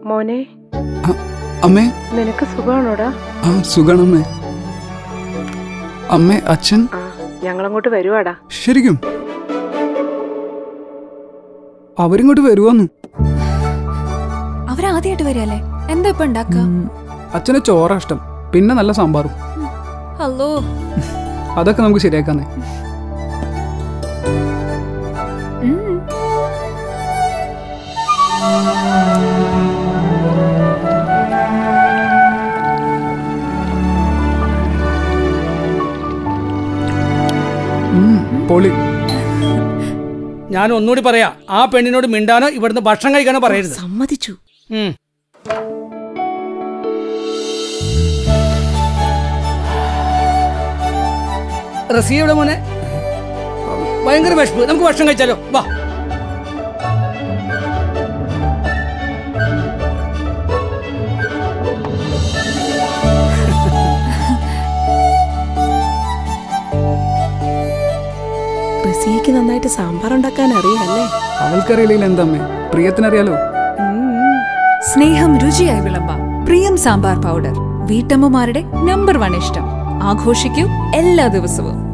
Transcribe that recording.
മോനെ അ- അമ്മേ നിനക്ക് സുഖമാണോടാ ആ സുഖാണമ്മേ അമ്മേ അച്ഛൻ ആ ഞങ്ങളങ്ങോട്ട് വരുവാടാ ശരിക്കും അവരിങ്ങോട്ട് വരുവാന്ന് അവരാദ്യമായിട്ട് വരികയല്ലേ എന്താ ഇപ്പൊ ഉണ്ടാക്കുക അച്ഛന് ചോറ ഇഷ്ടം പിന്നെ നല്ല സാമ്പാറും ഹലോ അതൊക്കെ നമുക്ക് ശരിയാക്കാന്നേ ഉം, പൊളി ഞാൻ ഒന്നുകൂടി പറയാ ആ പെണ്ണിനോട് മിണ്ടാനോ ഇവിടുന്ന് ഭക്ഷണം കഴിക്കാനോ പറയരുത് സമ്മതിച്ചു ഉം. റസിയയുടെ മോനെ ഭയങ്കര വിഷമ് നമുക്ക് ഭക്ഷണം കഴിച്ചാലോ വാ റസിയക്ക് നന്നായിട്ട് സാമ്പാർ ഉണ്ടാക്കാൻ അറിയാല്ലേ അവൾക്കറിയില്ല എന്താ അമ്മേ പ്രിയത്തിനറിയാലോ സ്നേഹം രുചിയായി വിളമ്പാം പ്രിയം സാമ്പാർ പൗഡർ വീട്ടമ്മമാരുടെ നമ്പർ വൺ ഇഷ്ടം ആഘോഷിക്കൂ എല്ലാ ദിവസവും